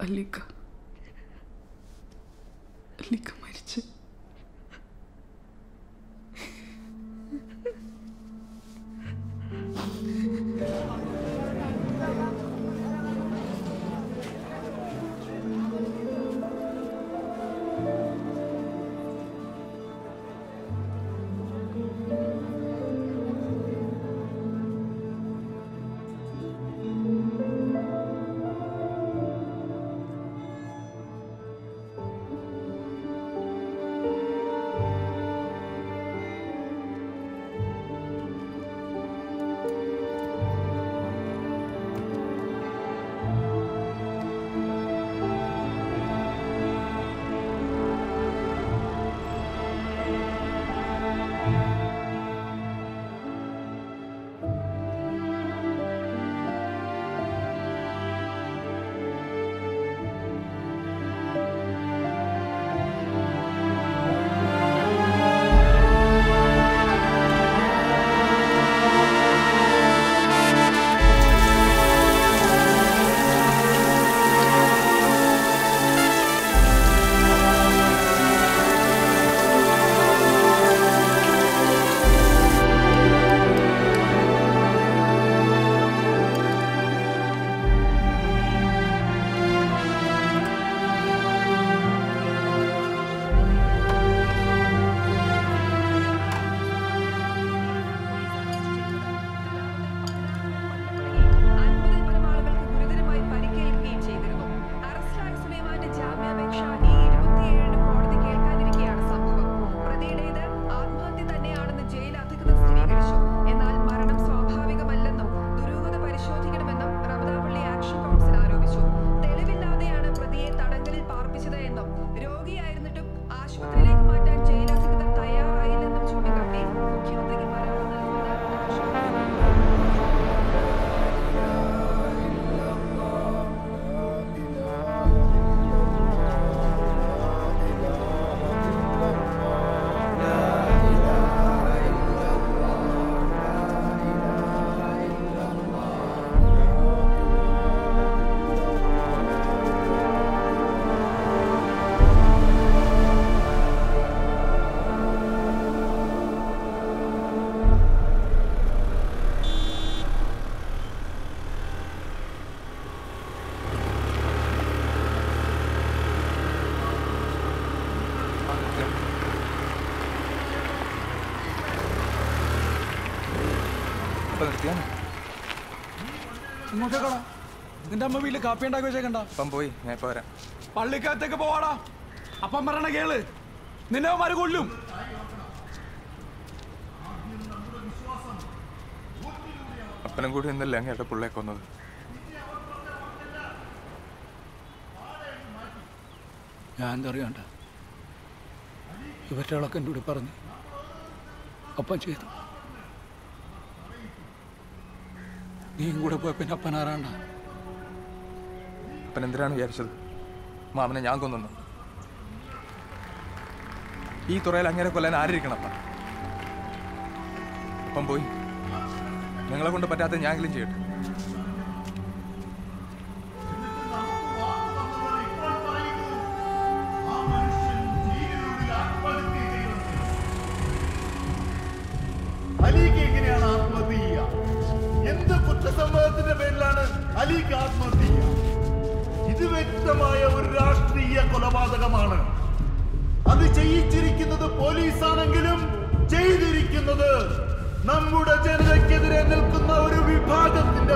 അല്ലിക്ക അല്ലിക്ക മരിച്ച് അൻപതിൽ പരം ആളുകൾക്ക് ഗുരുതരമായി പരിക്കേൽക്കുകയും ചെയ്തിരുന്നു അറസ്റ്റിലായ സുലൈമാന്റെ ജാമ്യാപേക്ഷ ഈ ഇരുപത്തിയേഴിന് കോടതി കേൾക്കാനിരിക്കെയാണ് സംഭവം പ്രതിയുടേത് ആത്മഹത്യ തന്നെയാണെന്ന് ജയിൽ അധികൃതർ സ്ഥിരീകരിച്ചു എന്നാൽ മരണം സ്വാഭാവികമല്ലെന്നും ദുരൂഹത പരിശോധിക്കണമെന്നും റമദാപള്ളി ആക്ഷൻ കൗൺസിൽ ആരോപിച്ചു തെളിവില്ലാതെയാണ് പ്രതിയെ തടങ്കലിൽ പാർപ്പിച്ചത് എന്നും രോഗിയായിരുന്നിട്ടും ആശുപത്രിയിലേക്ക് മാറ്റാൻ ജയിൽ അധികൃതർ തയ്യാറായില്ലെന്നും ചൂണ്ടിക്കാട്ടി മുഖ്യമന്ത്രിക്ക് പരാതി നൽകുമെന്ന് ആശുപത്രി ഇപ്പൊ നിർത്തിയാണ് ഇങ്ങോട്ടേക്കടാ നിന്റെ അമ്മ വീട്ടിൽ കാപ്പി ഉണ്ടാക്കി വെച്ചേക്കണ്ട ഇപ്പം പോയി ഞാൻ ഇപ്പൊ വരാം പള്ളിക്കകത്തേക്ക് പോവാടാ അപ്പം പറയണ കേള് നിന്നെ അവന്മാര് കൊല്ലും അപ്പനും കൂടി ഇന്നല്ലേ അങ്ങേട്ട പുള്ളയെ കൊന്നത് ഞാൻ എന്താ അറിയണ്ട ഇവരുടെ ആളൊക്കെ എൻ്റെ കൂടെ പറഞ്ഞു അപ്പം ചെയ്തു നീയും കൂടെ പോയ പിന്നെ അപ്പൻ ആരാണ്ട അപ്പൻ എന്തിനാണ് വിചാരിച്ചത് മാമനെ ഞാൻ കൊന്നു ഈ തുറയിൽ അങ്ങനെ കൊല്ലാൻ ആരിരിക്കണം അപ്പ അപ്പം പോയി നിങ്ങളെ കൊണ്ട് പറ്റാത്ത ഞാനെങ്കിലും ചെയ്യട്ടെ അലിക്ക് എങ്ങനെയാണ് ആത്മഹത്യ ചെയ്യുക എന്ത് കുറ്റസമ്മതത്തിന്റെ പേരിലാണ് അലിക്ക് ആത്മഹത്യ ചെയ്യുക ഇത് വ്യക്തമായ ഒരു രാഷ്ട്രീയ കൊലപാതകമാണ് അത് ചെയ്യിച്ചിരിക്കുന്നത് പോലീസാണെങ്കിലും ചെയ്തിരിക്കുന്നത് നമ്മുടെ ജനതയ്ക്കെതിരെ നിൽക്കുന്ന ഒരു വിഭാഗത്തിന്റെ